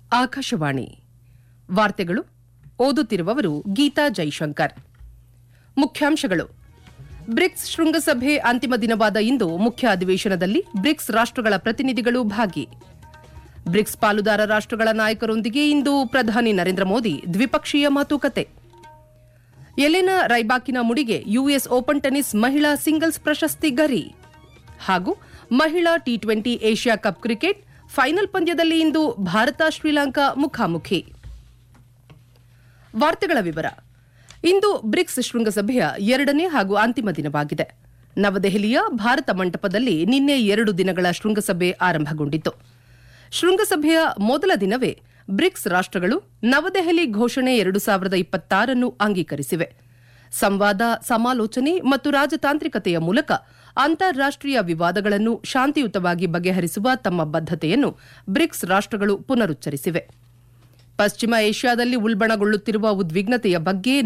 ಆಕಾಶವಾಣಿ ವಾರ್ತೆಗಳು ಓದುತ್ತಿರುವವರು ಗೀತಾ ಜೈಶಂಕರ್ ಮುಖ್ಯಾಂಶಗಳು ಬ್ರಿಕ್ಸ್ ಶೃಂಗಸಭೆ ಅಂತಿಮ ದಿನವಾದ ಇಂದು ಮುಖ್ಯ ಅಧಿವೇಶನದಲ್ಲಿ ಬ್ರಿಕ್ಸ್ ರಾಷ್ಟಗಳ ಪ್ರತಿನಿಧಿಗಳು ಭಾಗಿ ಬ್ರಿಕ್ಸ್ ಪಾಲುದಾರ ರಾಷ್ಟಗಳ ನಾಯಕರೊಂದಿಗೆ ಇಂದು ಪ್ರಧಾನಿ ನರೇಂದ್ರ ಮೋದಿ ದ್ವಿಪಕ್ಷೀಯ ಮಾತುಕತೆ ಎಲೆನಾ ರೈಬಾಕಿನ ಮುಡಿಗೆ ಯುಎಸ್ ಓಪನ್ ಟೆನಿಸ್ ಮಹಿಳಾ ಸಿಂಗಲ್ಸ್ ಪ್ರಶಸ್ತಿ ಗರಿ ಹಾಗೂ ಮಹಿಳಾ T twenty Asia cup cricket final ಪಂದ್ಯದಲ್ಲಿ ಇಂದು ಭಾರತ ಶ್ರೀಲಂಕಾ ಮುಖಾಮುಖಿ ವಾರ್ತೆಗಳ ವಿವರ ಇಂದು ಬ್ರಿಕ್ಸ್ ಶೃಂಗಸಭೆಯ ಎರಡನೇ ಹಾಗೂ ಅಂತಿಮ ದಿನವಾಗಿದೆ ನವದೆಹಲಿಯ ಭಾರತ ಮಂಟಪದಲ್ಲಿ ನಿನ್ನೆ ಎರಡು ದಿನಗಳ ಶೃಂಗಸಭೆ ಆರಂಭಗೊಂಡಿತು ಶೃಂಗಸಭೆಯ ಮೊದಲ ದಿನವೇ ಬ್ರಿಕ್ಸ್ ರಾಷ್ಟಗಳು ನವದೆಹಲಿ ಘೋಷಣೆ ಎರಡು ಸಾವಿರದ ಇಪ್ಪತ್ತಾರನ್ನು ಅಂಗೀಕರಿಸಿವೆ ಸಂವಾದ ಸಮಾಲೋಚನೆ ಮತ್ತು ರಾಜತಾಂತ್ರಿಕತೆಯ ಮೂಲಕ ಅಂತಾರಾಷ್ಟೀಯ ವಿವಾದಗಳನ್ನು ಶಾಂತಿಯುತವಾಗಿ ಬಗೆಹರಿಸುವ ತಮ್ಮ ಬದ್ಧತೆಯನ್ನು ಬ್ರಿಕ್ಸ್ ರಾಷ್ಟಗಳು ಪುನರುಚ್ಚರಿಸಿವೆ ಪಶ್ಚಿಮ ಏಷ್ಯಾದಲ್ಲಿ ಉಲ್ಬಣಗೊಳ್ಳುತ್ತಿರುವ ಉದ್ವಿಗ್ನತೆಯ ಬಗ್ಗೆ